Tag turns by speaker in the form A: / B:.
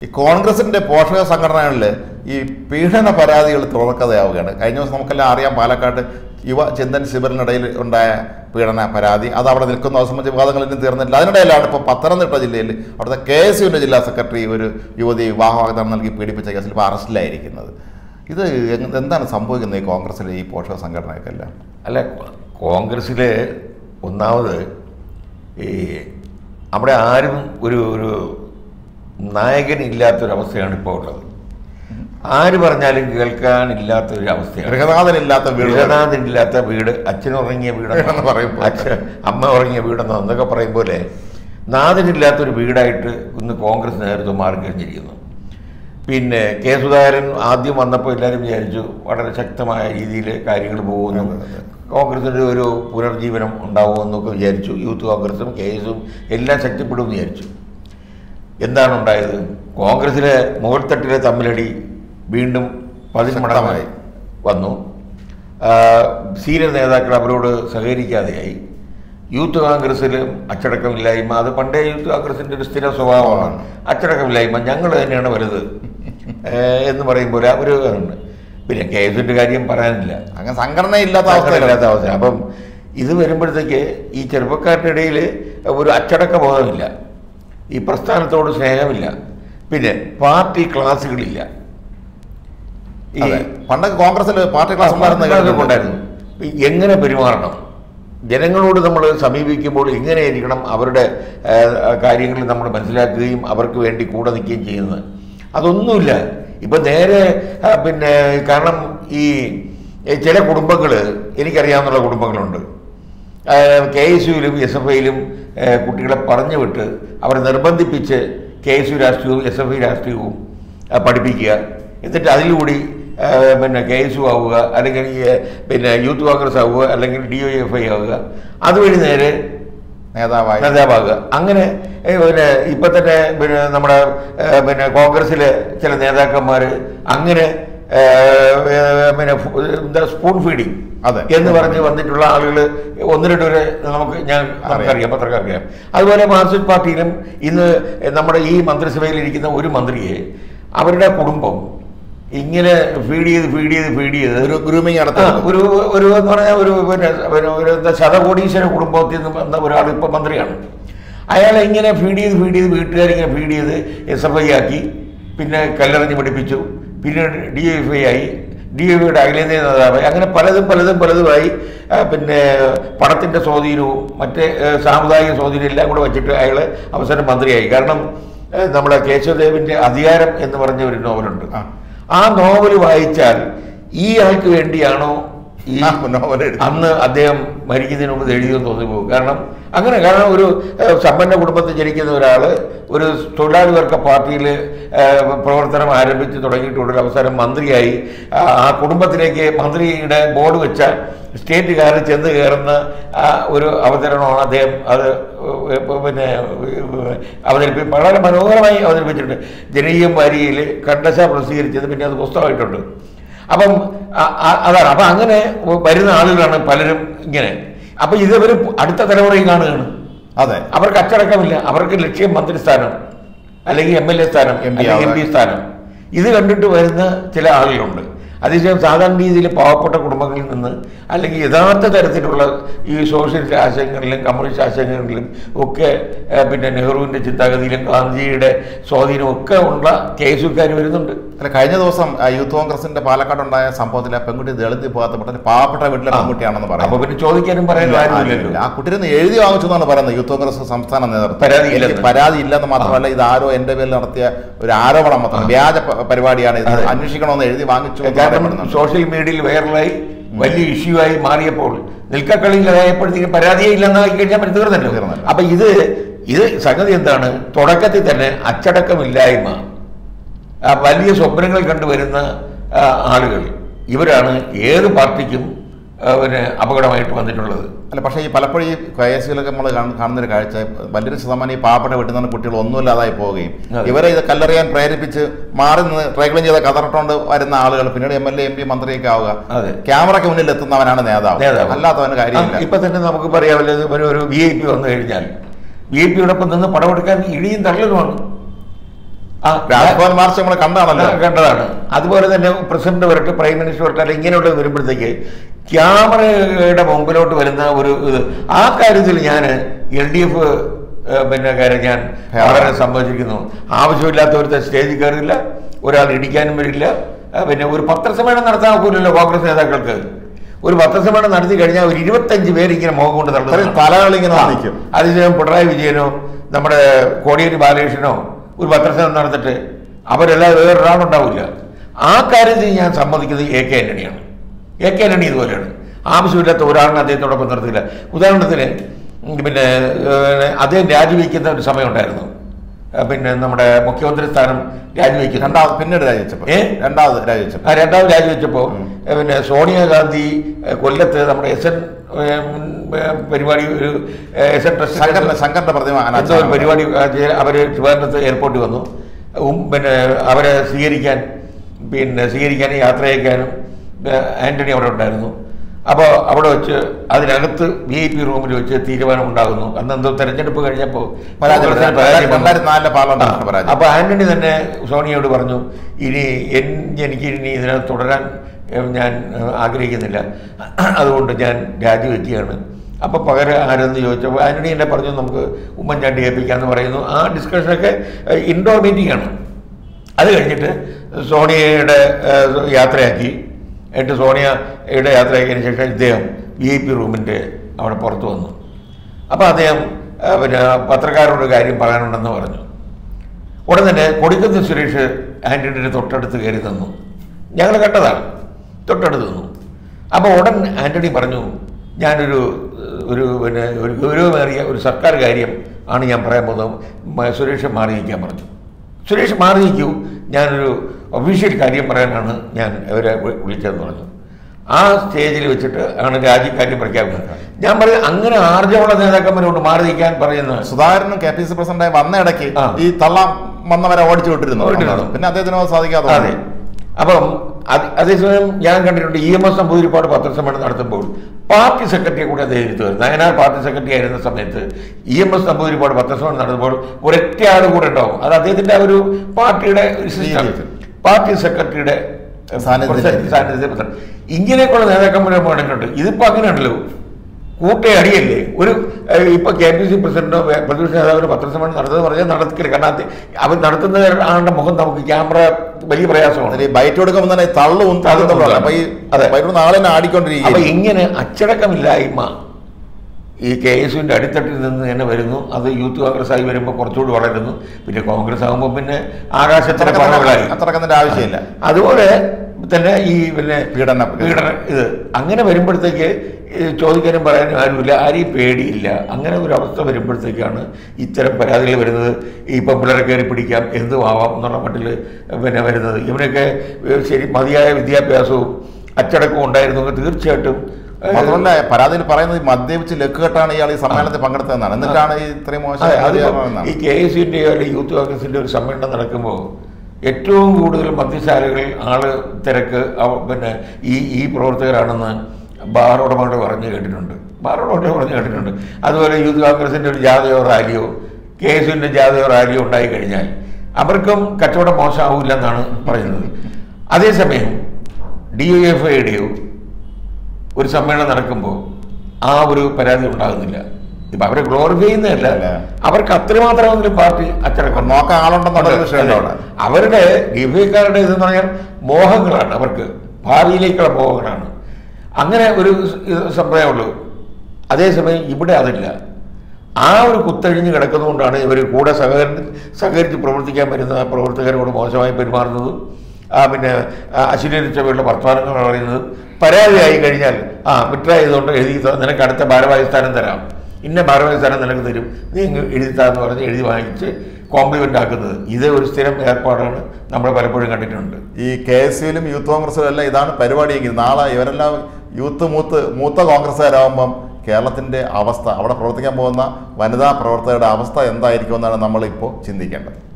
A: ഈ കോൺഗ്രസിന്റെ പോഷക സംഘടനകളിൽ ഈ പീഡന പരാതികൾ തുറക്കഥയാവുകയാണ് കഴിഞ്ഞ ദിവസം നമുക്കെല്ലാം അറിയാം പാലക്കാട് യുവ ചിന്തൻ ശിബിറിനിടയിൽ ഉണ്ടായ പീഡന പരാതി അത് അവിടെ നിൽക്കുന്ന അത് സംബന്ധിച്ച് വിവാദങ്ങളൊന്നും തീർന്നിട്ടില്ല അതിനിടയിലാണ് ഇപ്പോൾ പത്തനംതിട്ട ജില്ലയിൽ അവിടുത്തെ കെ എസ് യുവിൻ്റെ ജില്ലാ സെക്രട്ടറി ഒരു യുവതി വിവാഹ വാഗ്ദാനം നൽകി പീഡിപ്പിച്ച കേസിൽ ഇപ്പോൾ അറസ്റ്റിലായിരിക്കുന്നത് ഇത് എങ് എന്താണ് സംഭവിക്കുന്നത് ഈ കോൺഗ്രസിലെ ഈ പോഷക സംഘടനയൊക്കെല്ലാം
B: അല്ല കോൺഗ്രസ്സിൽ ഒന്നാമത് ഈ അവിടെ ആരും ഒരു ഒരു നായകനില്ലാത്തൊരവസ്ഥയാണ് ഇപ്പോൾ ഉള്ളത് ആര് പറഞ്ഞാലും കേൾക്കാനില്ലാത്തൊരു അവസ്ഥയാണ്
A: ഗൃഹനാഥനില്ലാത്ത വീട്
B: വീടനാഥനില്ലാത്ത വീട് അച്ഛൻ ഉറങ്ങിയ വീടെന്ന്
A: എന്ന് പറയുമ്പോൾ.
B: അച്ഛൻ അമ്മ ഉറങ്ങിയ വീടെന്നോ എന്നൊക്കെ പറയും പോലെ നാഥനില്ലാത്തൊരു വീടായിട്ട് ഇന്ന് കോൺഗ്രസ് നേതൃത്വം മാറിക്കഴിഞ്ഞിരിക്കുന്നു പിന്നെ കെ സുധാകരൻ ആദ്യം വന്നപ്പോൾ എല്ലാവരും വിചാരിച്ചു വളരെ ശക്തമായ രീതിയിൽ കാര്യങ്ങൾ പോകുന്നു കോൺഗ്രസിൻ്റെ ഒരു പുനർജീവനം ഉണ്ടാവുമെന്നൊക്കെ വിചാരിച്ചു യൂത്ത് കോൺഗ്രസും കെ എസും എല്ലാം ശക്തിപ്പെടുമെന്ന് വിചാരിച്ചു എന്താണ് ഉണ്ടായത് കോൺഗ്രസിലെ മുകൾത്തട്ടിലെ തമ്മിലടി വീണ്ടും പതിന്മടങ്ങായി വന്നു ആ, സീനിയർ നേതാക്കൾ അവരോട് സഹകരിക്കാതെയായി യൂത്ത് കോൺഗ്രസ്സിലും അച്ചടക്കമില്ലായ്മ അത് പണ്ടേ യൂത്ത് കോൺഗ്രസിൻ്റെ ഒരു സ്ഥിര സ്വഭാവമാണ് അച്ചടക്കമില്ലായ്മ ഞങ്ങൾ തന്നെയാണ് വലുത് ഏ, എന്ന് പറയുമ്പോൾ അവർ ഉണ്ട് പിന്നെ കെ എസിൻ്റെ കാര്യം പറയാനില്ല
A: അങ്ങനെ സംഘടന ഇല്ലാത്ത അവസ്ഥയിലാണ്
B: അവസ്ഥയില്ലാത്ത അവസ്ഥ അപ്പം ഇത് വരുമ്പോഴത്തേക്ക് ഈ ചെറുപ്പക്കാരുടെ ഇടയിൽ ഒരു അച്ചടക്ക ബോധമില്ല ഈ പ്രസ്ഥാനത്തോട് സ്നേഹമില്ല പിന്നെ പാർട്ടി ക്ലാസ്സുകളില്ല ഈ
A: അതെ. പണ്ടൊക്കെ കോൺഗ്രസിൽ പാർട്ടി ക്ലാസ്
B: ക്ലാസ്സുമാരൊക്കെ ഉണ്ടായിരുന്നു ഈ എങ്ങനെ പെരുമാറണം ജനങ്ങളോട് നമ്മൾ സമീപിക്കുമ്പോൾ എങ്ങനെയായിരിക്കണം അവരുടെ കാര്യങ്ങൾ നമ്മൾ മനസ്സിലാക്കുകയും അവർക്ക് വേണ്ടി കൂടെ നിൽക്കുകയും ചെയ്യുന്നത് അതൊന്നുമില്ല ഇപ്പം നേരെ ആ, പിന്നെ കാരണം ഈ ഈ ചില കുടുംബങ്ങൾ എനിക്കറിയാവുന്ന കുടുംബങ്ങളുണ്ട് കെ എസ് യുവിലും എസ് എഫ് ഐയിലും കുട്ടികളെ പറഞ്ഞു വിട്ട് അവരെ നിർബന്ധിപ്പിച്ച് കെ എസ് യു രാഷ്ട്രീയവും എസ് എഫ് ഐ രാഷ്ട്രീയവും ആ, പഠിപ്പിക്കുക എന്നിട്ട് അതിലൂടെ ആ, പിന്നെ കെ എസ് യു ആവുക അല്ലെങ്കിൽ ഈ, പിന്നെ യൂത്ത് കോൺഗ്രസ് ആവുക അല്ലെങ്കിൽ ഡി ഒ എഫ് ഐ ആവുക അതുവഴി നേരെ
A: നേതാവായി
B: നേതാവാകുക അങ്ങനെ ഏ, പിന്നെ ഇപ്പം തന്നെ പിന്നെ നമ്മുടെ ഏ, പിന്നെ കോൺഗ്രസ്സിലെ ചില നേതാക്കന്മാർ അങ്ങനെ ഏ, ഏ, പിന്നെ ഫു- എന്താ സ്പൂൺ ഫീഡിങ്
A: അതെ.
B: എന്ന് പറഞ്ഞ് വന്നിട്ടുള്ള ആളുകൾ ഒന്ന് രണ്ട് പേരെ നമുക്ക് ഞാൻ നമുക്കറിയാം പത്രക്കാർക്കറിയാം അതുപോലെ മാർക്സിസ്റ്റ് പാർട്ടിയിലും ഇന്ന് നമ്മുടെ ഈ മന്ത്രിസഭയിൽ ഇരിക്കുന്ന ഒരു മന്ത്രിയെ അവരുടെ കുടുംബം ഇങ്ങനെ ഫീഡ് ചെയ്ത് ഫീഡ് ചെയ്ത് ഫീഡ് ചെയ്ത്
A: ഒരു ഗ്രൂമിങ്
B: ആ,
A: നടത്തുന്നത്
B: ഒരു ഒരു എന്ന് പറഞ്ഞാൽ ഒരു പിന്നെ പിന്നെ ഒരു എന്താ ശതകോടീശ്വര കുടുംബത്തിൽ നിന്ന് വന്ന ഒരാൾ ഇപ്പം മന്ത്രിയാണ് അയാളെ ഇങ്ങനെ ഫീഡ് ചെയ്ത് ഫീഡ് ചെയ്ത് വീട്ടുകാരിങ്ങനെ ഫീഡ് ചെയ്ത് എസ് എഫ് ഐ ആക്കി പിന്നെ കല്ലെറിഞ്ഞ് പഠിപ്പിച്ചു പിന്നെ ഡി എഫ് ഐ ആയി ഡി എഫ് ഐയുടെ അഖിലേന്ത്യാ നേതാവായി അങ്ങനെ പലതും പലതും പലതുമായി ആ, പിന്നെ പണത്തിൻ്റെ സ്വാധീനവും മറ്റേ ആ, സാമുദായിക സ്വാധീനം എല്ലാം കൂടെ വെച്ചിട്ട് അയാൾ അവസാനം മന്ത്രിയായി കാരണം ആ, നമ്മുടെ കേശവദേവിൻ്റെ അധികാരം എന്ന് പറഞ്ഞ ഒരു നോവലുണ്ട്
A: ആ.
B: ആ നോവൽ വായിച്ചാൽ ഈ ആൾക്ക് വേണ്ടിയാണോ ഈ
A: ആ, നോവൽ എഴുതി.
B: അന്ന് അദ്ദേഹം മരിക്കുന്നതിന് മുമ്പ് ഇത് എഴുതിയെന്ന് തോന്നിപ്പോകും കാരണം അങ്ങനെ കാരണം ഒരു ഏഹ്, സമ്പന്ന കുടുംബത്തിൽ ജനിക്കുന്ന ഒരാൾ ഒരു തൊഴിലാളി വർഗ പാർട്ടിയിൽ ഏഹ്, പ്രവർത്തനം ആരംഭിച്ച് തുടങ്ങിയിട്ടുള്ള അവസാനം മന്ത്രിയായി ആ ആ കുടുംബത്തിലേക്ക് മന്ത്രിയുടെ ബോർഡ് വെച്ച സ്റ്റേറ്റുകാർ ചെന്ന് കയറുന്ന ആ ഒരു അവതരണമാണ് അദ്ദേഹം അത് ഏഹ്, പിന്നെ ഏഹ്, അവതരിപ്പി വളരെ മനോഹരമായി അവതരിപ്പിച്ചിട്ടുണ്ട് ജനകീയം വാരികയിൽ കണ്ടശ പ്രസിദ്ധീകരിച്ചത് പിന്നെ അത് പുസ്തകമായിട്ടുണ്ട് അപ്പം അ- അ- അതാണ് അപ്പം അങ്ങനെ വരുന്ന ആളുകളാണ് പലരും ഇങ്ങനെ അപ്പം ഇതവർ അടുത്ത തലമുറയും കാണുകയാണ്
A: അതെ
B: അവർക്ക് അച്ചടക്കമില്ല അവർക്ക് ലക്ഷ്യം മന്ത്രിസ്ഥാനം അല്ലെങ്കിൽ എം എൽ എ സ്ഥാനം
A: MP
B: അല്ലെങ്കിൽ എം പി
A: ആവാൻ.
B: സ്ഥാനം ഇത് കണ്ടിട്ട് വരുന്ന ചില ആളുകളുണ്ട് അതേസമയം സാധാരണ രീതിയിൽ പാവപ്പെട്ട കുടുംബങ്ങളിൽ നിന്ന് അല്ലെങ്കിൽ യഥാർത്ഥ തരത്തിലുള്ള ഈ സോഷ്യലിസ്റ്റ് ആശയങ്ങളിലും കമ്മ്യൂണിസ്റ്റ് ആശയങ്ങളിലും ഒക്കെ ഏഹ്, പിന്നെ നെഹ്റുവിൻ്റെ ചിന്താഗതിയിലും ഗാന്ധിയുടെ സ്വാധീനവും ഒക്കെ ഉള്ള കേസുകാർ വരുന്നുണ്ട്
A: അല്ല കഴിഞ്ഞ ദിവസം ആ, യൂത്ത് കോൺഗ്രസിന്റെ പാലക്കാടുണ്ടായ സംഭവത്തിൽ ആ പെൺകുട്ടി ദളിത് വിഭാഗത്തിൽപ്പെട്ട പാവപ്പെട്ട വീട്ടിലെ പെൺകുട്ടിയാണെന്ന്
B: അപ്പൊ
A: പറയാം
B: പിന്നെ ചോദിക്കാനും പറയാനും ആരുമില്ലല്ലോ
A: ആ കുട്ടിയിൽ നിന്ന് എഴുതി വാങ്ങിച്ചു എന്നാണ് പറയുന്നത് യൂത്ത് കോൺഗ്രസ് സംസ്ഥാന നേതൃത്വം
B: പരാതി ഇല്ലെന്ന്.
A: എനിക്ക് പരാതി ഇല്ലെന്ന് മാത്രമല്ല ഇത് ആരോ എന്റെ പേരിൽ നടത്തിയ ഒരു ആരോപണം മാത്രം വ്യാജ പ- പരിപാടിയാണ് ഇത്
B: അതെ.
A: അന്വേഷിക്കണമെന്ന് എഴുതി വാങ്ങിച്ചു എന്ന്
B: കാരണം
A: പറയപ്പെടുന്നുണ്ട്.
B: സോഷ്യൽ മീഡിയയിൽ വൈറലായി വലിയ ഇഷ്യൂ ആയി മാറിയപ്പോൾ നിൽക്കക്കളിയിലായപ്പോഴത്തേക്ക് പരാതിയെ ഇല്ലെന്നായി കഴിഞ്ഞാൽ പിന്നെ തീർന്നല്ലോ
A: തീർന്നല്ലോ.
B: അപ്പൊ ഇത് ഇത് സംഗതി എന്താണ് തുടക്കത്തിൽ തന്നെ അച്ചടക്കമില്ലായ്മ ആ വലിയ സ്വപ്നങ്ങൾ കണ്ടുവരുന്ന ആ, ആളുകൾ ഇവരാണ് ഏത് പാർട്ടിക്കും ആ, പിന്നെ അപകടമായിട്ട് വന്നിട്ടുള്ളത്
A: അല്ല പക്ഷേ ഈ പലപ്പോഴും ഈ കയസിലൊക്കെ നമ്മൾ കാണുന്ന ഒരു കാഴ്ച വലിയൊരു ശതമാനം ഈ പാവപ്പെട്ട വീട്ടിൽ നിന്ന് കുട്ടികൾ ഒന്നുമില്ലാതായി പോവുകയും
B: അതെ.
A: ഇവരെ ഇത് കല്ലെറിയാൻ പ്രേരിപ്പിച്ച് മാറി നിന്ന് ട്രൈക്ലിൻ ചെയ്ത കതറിട്ടുകൊണ്ട് വരുന്ന ആളുകൾ പിന്നീട് M L A M P മന്ത്രിയൊക്കെ ആവുക
B: അതെ.
A: ക്യാമറയ്ക്ക് മുന്നിൽ എത്തുന്നവനാണ് നേതാവ്
B: നേതാവ്.
A: അല്ലാത്തവന് കാര്യമില്ല
B: ഇപ്പൊ തന്നെ നമുക്ക് പറയാമല്ലോ ഇത് ഒരു- ഒരു വി ഐ പി വന്നു കഴിഞ്ഞാൽ വി ഐ പിയോടൊപ്പം നിന്ന് പടമെടുക്കാൻ ഇടിയും തള്ളലുമാണ് ആ,
A: രാജ്ഭവൻ മാർച്ച് നമ്മൾ കണ്ടാണല്ലോ
B: ആ, കണ്ടതാണ് അതുപോലെ തന്നെ പ്രസിഡന്റ് വരട്ടെ പ്രൈം മിനിസ്റ്റർ വരട്ടെ അല്ലെങ്കിൽ ഇങ്ങനെയുള്ളത് വരുമ്പോഴത്തേക്ക് ക്യാമറയുടെ മുമ്പിലോട്ട് വരുന്ന ഒരു ഇത് ആ കാര്യത്തിൽ ഞാൻ എൽ ഡി എഫ് പിന്നെ കാര്യം ഞാൻ വളരെ സമ്മതിച്ചിരിക്കുന്നു ആവശ്യമില്ലാത്തവരുടെ സ്റ്റേജിൽ കയറില്ല ഒരാൾ ഇടിക്കാനും വരില്ല ആ, പിന്നെ ഒരു പത്രസമ്മേളനം നടത്താൻ ഒക്കില്ലല്ലോ കോൺഗ്രസ് നേതാക്കൾക്ക് ഒരു പത്രസമ്മേളനം നടത്തി കഴിഞ്ഞാൽ ഒരു ഇരുപത്തഞ്ച് പേര് ഇങ്ങനെ മുഖം കൊണ്ട്
A: ഇത്രയും
B: തള്ളുന്നു
A: തലകൾ ഇങ്ങനെ നിൽക്കും
B: അതിന് പിണറായി വിജയനോ നമ്മുടെ കോടിയേരി ബാലകൃഷ്ണനോ ഒരു പത്രസമ്മേളനം നടത്തിട്ട് അവരെല്ലാം വേറൊരാളുണ്ടാവില്ല ആ കാര്യത്തിൽ ഞാൻ സമ്മതിക്കുന്നത് എ കെ ആന്റണിയാണ് എ കെ ആന്റണി ഇതുപോലെയാണ് ആവശ്യമില്ലാത്ത ഒരാളിനെ അദ്ദേഹത്തോടൊപ്പം നിർത്തില്ല ഉദാഹരണത്തിന് ഉം, പിന്നെ ഏഹ്, അദ്ദേഹം രാജിവെക്കുന്ന ഒരു സമയമുണ്ടായിരുന്നു ആ, പിന്നെ നമ്മുടെ മുഖ്യമന്ത്രി സ്ഥാനം രാജിവെക്കുന്ന
A: രണ്ടാമത് പിന്നീട് രാജിവെച്ചപ്പോ
B: ഏ?
A: രണ്ടാമത് രാജിവെച്ചപ്പോ
B: ആ രണ്ടാമത് രാജിവെച്ചപ്പോൾ പിന്നെ സോണിയാഗാന്ധി ഏഹ്, കൊല്ലത്ത് നമ്മുടെ എസ് എൻ പരിപാടി ഒരു എസ് എൻ ട്രസ്റ്റ്
A: ശങ്കറിന്റെ ശങ്കറിന്റെ പ്രതിമ
B: എന്തോ ഒരു
A: അനാച്ഛാദനം.
B: പരിപാടി അവർ ട്രിവാൻഡ്രത്ത് എയർപോർട്ടിൽ വന്നു ഉം, പിന്നെ അവരെ സ്വീകരിക്കാൻ പിന്നെ സ്വീകരിക്കാനും യാത്ര അയക്കാനും ഏഹ്, ആന്റണി അവിടെ ഉണ്ടായിരുന്നു അപ്പോൾ അവിടെ വെച്ച് അതിനകത്ത് വി ഐ പി റൂമിൽ വെച്ച് തീരുമാനം ഉണ്ടാകുന്നു അന്ന് എന്തോ തെരഞ്ഞെടുപ്പ് കഴിഞ്ഞപ്പോൾ
A: പരാജയം. രണ്ടായിരത്തി നാലിലെ പാർലമെന്റ് പരാജയം.
B: അപ്പോൾ ആന്റണി തന്നെ സോണിയോട് പറഞ്ഞു ഇനി എൻ എനിക്ക് ഇനി ഇതിനകത്ത് തുടരാൻ ഏഹ്, ഞാൻ ഏഹ്, ആഗ്രഹിക്കുന്നില്ല അതുകൊണ്ട് ഞാൻ രാജിവെക്കുകയാണ് അപ്പോൾ പകരം ആരെന്ന് ചോദിച്ചപ്പോൾ ആന്റണി എന്നെ പറഞ്ഞു നമുക്ക് ഉമ്മൻചാണ്ടി ഏൽപ്പിക്കാമെന്ന് പറയുന്നു ആ ഡിസ്കഷനൊക്കെ ഇൻഡോർ മീറ്റിംഗ് ആണ് അത് കഴിഞ്ഞിട്ട് സോണിയയുടെ ഏഹ്, യാത്രയാക്കി എന്നിട്ട് സോണിയയുടെ യാത്രയാക്കിയതിന് ശേഷം ഇദ്ദേഹം വി ഐ പി റൂമിൻ്റെ അവിടെ പുറത്ത് വന്നു അപ്പോൾ അദ്ദേഹം ഏഹ്, പിന്നെ പത്രക്കാരോട് ഒരു കാര്യം പറയാനുണ്ടെന്ന് പറഞ്ഞു ഉടൻ തന്നെ കൊടിക്കുന്ന് സുരേഷ് ആൻ്റണിയുടെ തൊട്ടടുത്ത് കയറി തന്നു ഞങ്ങൾ കണ്ടതാണ് തൊട്ടടുത്ത് നിന്നു അപ്പോൾ ഉടൻ ആൻ്റണി പറഞ്ഞു ഞാനൊരു ഒരു പിന്നെ ഒരു ഗൗരവമേറിയ ഒരു സർക്കാർ കാര്യം ആണ് ഞാൻ പറയാൻ പോകുന്നത് മ- സുരേഷ് മാറി നിൽക്കാൻ പറഞ്ഞു സുരേഷ് മാറി നിൽക്കൂ ഞാനൊരു ഒഫീഷ്യൽ കാര്യം പറയാനാണ് ഞാൻ അവരെ വി- വിളിച്ചതെന്ന് പറഞ്ഞു ആ സ്റ്റേജിൽ വെച്ചിട്ട് ആണ് രാജിക്കാര്യം പ്രഖ്യാപിക്കുന്നത് ഞാൻ പറയുന്നത് അങ്ങനെ ആർജവമുള്ള നേതാക്കന്മാരോട് മാറി നിൽക്കാൻ പറയുന്നത്
A: സുധാകരനും കെ പി സി പ്രസിഡന്റായി വന്ന ഇടയ്ക്ക്
B: ആ.
A: ഈ തള്ളാം വന്നവരെ ഓടിച്ചു വിട്ടിരുന്നു
B: ഓടിച്ചിരുന്നു.
A: പിന്നെ അദ്ദേഹത്തിന് അത് സാധിക്കാതെ
B: അതെ അപ്പം അത് അതേസമയം ഞാൻ കണ്ടിട്ടുണ്ട് ഇ എം എസ് നമ്പൂതിരിപ്പാട് പത്രസമ്മേളനം നടത്തുമ്പോൾ പാർട്ടി സെക്രട്ടറിയെ കൂടെ അദ്ദേഹം ഇരുത്തുമായിരുന്നു നയനാർ പാർട്ടി സെക്രട്ടറി ആയിരുന്ന സമയത്ത് ഇ എം എസ് നമ്പൂതിരിപ്പാട് പത്രസമ്മേളനം നടത്തുമ്പോൾ ഒരൊറ്റ ആൾ കൂടെ ഉണ്ടാവും അത് അദ്ദേഹത്തിന്റെ ആ ഒരു പാർട്ടിയുടെ ഒരു system.
A: രീതി.
B: പാർട്ടി സെക്രട്ടറിയുടെ
A: സാന്നിധ്യത്തിൽ.
B: സാന്നിധ്യത്തിൽ പത്രം ഇങ്ങനെയൊക്കെയുള്ള നേതാക്കന്മാരെ കണ്ടിട്ടുണ്ട് ഇതിപ്പോ അങ്ങനെയാണല്ലോ കൂട്ടയടിയല്ലേ ഒരു ഏഹ്, ഇപ്പൊ കെ പി സി പ്രസിഡന്റോ വേ- പ്രതിപക്ഷ നേതാവിനോ പത്രസമ്മേളനം നടത്തുന്നത് പറഞ്ഞാൽ നടത്തിക്കില്ല കാരണം അത് അവർ നടത്തുന്ന ആളുടെ മുഖം നമുക്ക് ക്യാമറ വലിയ പ്രയാസമാണ്
A: അതിൽ ഈ ബൈറ്റ് കൊടുക്കുമ്പോൾ തന്നെ ഈ തള്ളും
B: തള്ളും
A: തള്ളും അപ്പൊ ഈ
B: അതെ.
A: ബൈറ്റ് കൊടുക്കുന്ന ആളിനെ
B: അപ്പൊ
A: ആടിക്കൊണ്ടിരിക്കും
B: ഇങ്ങനെ അച്ചടക്കമില്ലായ്മ ഈ കെ എസ് യുവിൻ്റെ അടിത്തട്ടിൽ നിന്ന് തന്നെ വരുന്നു അത് യൂത്ത് കോൺഗ്രസ് ആയി വരുമ്പോൾ കുറച്ചുകൂടി വളരുന്നു പിന്നെ കോൺഗ്രസ് ആകുമ്പോൾ പിന്നെ ആകാശത്തിന് പറവുകളായി
A: അത്രക്കത്തിന്റെ ആവശ്യമില്ല
B: അതുപോലെ തന്നെ ഈ പിന്നെ
A: പീഡന
B: പീഡന ഇത് അങ്ങനെ വരുമ്പോഴത്തേക്ക് ഈ ചോദിക്കാനും പറയാനും ആരുമില്ല ആരെയും പേടിയില്ല അങ്ങനെ ഒരു അവസ്ഥ വരുമ്പോഴത്തേക്കാണ് ഇത്തരം പരാതികൾ വരുന്നത് ഈ പെമ്പിളരെ കയറി പിടിക്കാം എന്തും ആവാം എന്നുള്ള മട്ടിൽ പിന്നെ വരുന്നത് ഇവനൊക്കെ ഏഹ്, ശരി മതിയായ വിദ്യാഭ്യാസവും അച്ചടക്കവും ഉണ്ടായിരുന്നെങ്കിൽ തീർച്ചയായിട്ടും ഏഹ്,
A: മാത്രമല്ല പരാതിയിൽ പറയുന്നത് ഈ മദ്യപിച്ച് ലക്കുകെട്ടാണ് ഇയാൾ ഈ സമ്മേളനത്തിൽ പങ്കെടുത്തതെന്നാണ് എന്നിട്ടാണ് ഈ ഇത്രയും മോശം
B: അതെ,
A: പരാതി
B: അതിപ്പം
A: പറയുന്നതാണ്.
B: ഈ കെ എസ് യുവിൻ്റെ അല്ലെങ്കിൽ യൂത്ത് കോൺഗ്രസിൻ്റെ ഒരു സമ്മേളനം നടക്കുമ്പോൾ ഏറ്റവും കൂടുതൽ മദ്യശാലകളിൽ ആള് തിരക്ക് അവ- പിന്നെ ഈ ഈ പ്രവർത്തകരാണെന്ന് ബാർ ഉടമകൾ പറഞ്ഞു കേട്ടിട്ടുണ്ട് ബാർ ഉടമകൾ പറഞ്ഞു കേട്ടിട്ടുണ്ട് അതുപോലെ യൂത്ത് കോൺഗ്രസിൻ്റെ ഒരു ജാഥയോ റാലിയോ കെ എസ് യുവിൻ്റെ ജാഥയോ റാലിയോ ഉണ്ടായി കഴിഞ്ഞാൽ അവർക്കും കച്ചവടം മോശമാവില്ല എന്നാണ് പറയുന്നത് അതേസമയം ഡി യു എഫ് ഐയുടെയോ ഒരു സമ്മേളനം നടക്കുമ്പോൾ ആ ഒരു പരാതി ഉണ്ടാകുന്നില്ല ഇപ്പൊ അവരെ ഗ്ലോറിഫൈ ചെയ്യുന്നതല്ല
A: അല്ല.
B: അവർക്ക് അത്രമാത്രമെങ്കിലും പാർട്ടി അച്ചടക്കം
A: നോക്കാൻ ആളുണ്ടെന്നുള്ള വിഷയമുണ്ട് അവിടെ
B: അവരുടെ ഡിഫൈക്കാരുടെ ഇതെന്ന് പറഞ്ഞാൽ മോഹങ്ങളാണ് അവർക്ക് ഭാവിയിലേക്കുള്ള മോഹങ്ങളാണ് അങ്ങനെ ഒരു സ് ഇത് സമ്പ്രദായമുള്ളൂ അതേസമയം ഇവിടെ അതില്ല ആ ഒരു കുത്തഴിഞ്ഞ് കിടക്കുന്നതുകൊണ്ടാണ് ഇവർ കൂടെ സഹകരി സഹകരിച്ച് പ്രവർത്തിക്കാൻ വരുന്ന പ്രവർത്തകരോട് മോശമായി പെരുമാറുന്നതും ആ പിന്നെ ആ അശ്ലീലിച്ചവരുടെ വർത്തമാനങ്ങൾ പറയുന്നത് പരാതിയായി കഴിഞ്ഞാൽ ആ വിട്രായതുകൊണ്ട് എഴുതി താ, നിനക്ക് അടുത്ത ഭാരവാഹി സ്ഥാനം തരാം ഇന്ന ഭാരവാഹി സ്ഥാനം നിനക്ക് തരും നീ ഇങ്ങ് എഴുതിത്താന്ന് പറഞ്ഞ് എഴുതി വാങ്ങിച്ച് കോംപ്ലിമെൻ്റ് ആക്കുന്നത് ഇത് ഒരു സ്ഥിരം ഏർപ്പാടാണ് നമ്മൾ പലപ്പോഴും കണ്ടിട്ടുണ്ട്
A: ഈ കെ എസ് യുവിലും യൂത്ത് കോൺഗ്രസിലും എല്ലാം ഇതാണ് പരിപാടിയെങ്കിൽ നാളെ ഇവരെല്ലാം യൂത്ത് മൂത്ത് മൂത്ത കോൺഗ്രസ്സുകാരാകുമ്പം കേരളത്തിന്റെ അവസ്ഥ അവിടെ പ്രവർത്തിക്കാൻ പോകുന്ന വനിതാ പ്രവർത്തകരുടെ അവസ്ഥ എന്തായിരിക്കുമെന്നാണ് നമ്മൾ ഇപ്പോൾ ചിന്തിക്കേണ്ടത്